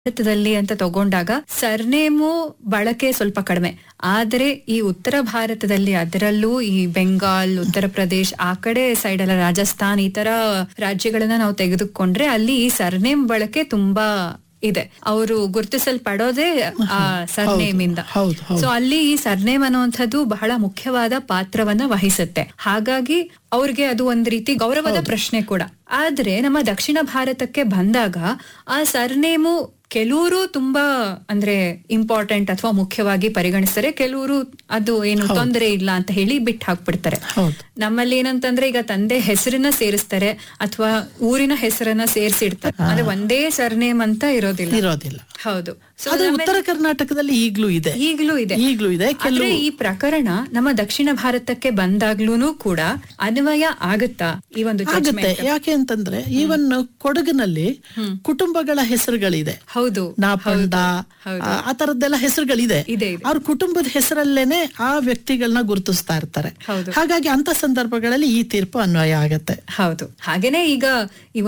ಭಾರತದಲ್ಲಿ ಅಂತ ತಗೊಂಡಾಗ ಸರ್ನೇಮು ಬಳಕೆ ಸ್ವಲ್ಪ ಕಡಿಮೆ ಆದರೆ ಈ ಉತ್ತರ ಭಾರತದಲ್ಲಿ ಅದರಲ್ಲೂ ಈ ಬೆಂಗಾಲ್ ಉತ್ತರ ಪ್ರದೇಶ್ ಆ ಕಡೆ ಸೈಡ್ ಎಲ್ಲ ರಾಜಸ್ಥಾನ್ ಈ ತರ ರಾಜ್ಯಗಳನ್ನ ನಾವು ತೆಗೆದುಕೊಂಡ್ರೆ ಅಲ್ಲಿ ಈ ಸರ್ನೇಮ್ ಬಳಕೆ ತುಂಬಾ ಇದೆ ಅವರು ಗುರುತಿಸಲ್ಪಡೋದೇ ಆ ಸರ್ನೇಮ್ ಇಂದ ಹೌದು, ಹೌದು. ಸೊ ಅಲ್ಲಿ ಈ ಸರ್ನೇಮ್ ಅನ್ನುವಂಥದ್ದು ಬಹಳ ಮುಖ್ಯವಾದ ಪಾತ್ರವನ್ನ ವಹಿಸುತ್ತೆ ಹಾಗಾಗಿ ಅವ್ರಿಗೆ ಅದು ಒಂದ್ ರೀತಿ ಗೌರವದ ಪ್ರಶ್ನೆ ಕೂಡ ಆದ್ರೆ ನಮ್ಮ ದಕ್ಷಿಣ ಭಾರತಕ್ಕೆ ಬಂದಾಗ ಆ ಸರ್ನೇಮು ಕೆಲವರು ತುಂಬಾ ಅಂದ್ರೆ ಇಂಪಾರ್ಟೆಂಟ್ ಅಥವಾ ಮುಖ್ಯವಾಗಿ ಪರಿಗಣಿಸ್ತಾರೆ ಕೆಲವರು ಅದು ಏನು ತೊಂದರೆ ಇಲ್ಲ ಅಂತ ಹೇಳಿ ಬಿಟ್ಟು ಹಾಕ್ಬಿಡ್ತಾರೆ ಹೌದು ನಮ್ಮಲ್ಲಿ ಏನಂತಂದ್ರೆ ಈಗ ತಂದೆ ಹೆಸರನ್ನ ಸೇರಿಸ್ತಾರೆ ಅಥವಾ ಊರಿನ ಹೆಸರನ್ನ ಸೇರಿಸಿಡ್ತಾರೆ ಅಂದ್ರೆ ಒಂದೇ ಸರ್ನೇಮ್ ಅಂತ ಇರೋದಿಲ್ಲ ಇರೋದಿಲ್ಲ ಹೌದು ಸೊ ಅದು ಉತ್ತರ ಕರ್ನಾಟಕದಲ್ಲಿ ಈಗ್ಲೂ ಇದೆ ಈಗಲೂ ಇದೆ ಈಗ್ಲೂ ಇದೆ ಆದ್ರೆ ಈ ಪ್ರಕರಣ ನಮ್ಮ ದಕ್ಷಿಣ ಭಾರತಕ್ಕೆ ಬಂದಾಗ್ಲೂನು ಕೂಡ ಅನ್ವಯ ಆಗುತ್ತಾ ಈ ಒಂದು ಆಗುತ್ತೆ judgment? ಯಾಕೆ ಅಂತಂದ್ರೆ ಈವನ್ ಕೊಡಗಿನಲ್ಲಿ ಕುಟುಂಬಗಳ ಹೆಸರುಗಳಿದೆ ಹೌದು ನಾಪಂಡ ಆ- ಆ ತರದ್ದೆಲ್ಲ ಹೆಸರುಗಳಿದೆ ಇದೆ ಇದೆ ಅವ್ರ ಕುಟುಂಬದ ಹೆಸರಲ್ಲೇನೆ ಆ ವ್ಯಕ್ತಿಗಳನ್ನ ಗುರುತಿಸ್ತಾ ಇರ್ತಾರೆ ಹೌದು ಹಾಗಾಗಿ ಅಂತ ಸಂದರ್ಭಗಳಲ್ಲಿ ಈ ತೀರ್ಪು ಅನ್ವಯ ಆಗತ್ತೆ ಹೌದು ಹಾಗೇನೆ ಈಗ ಈ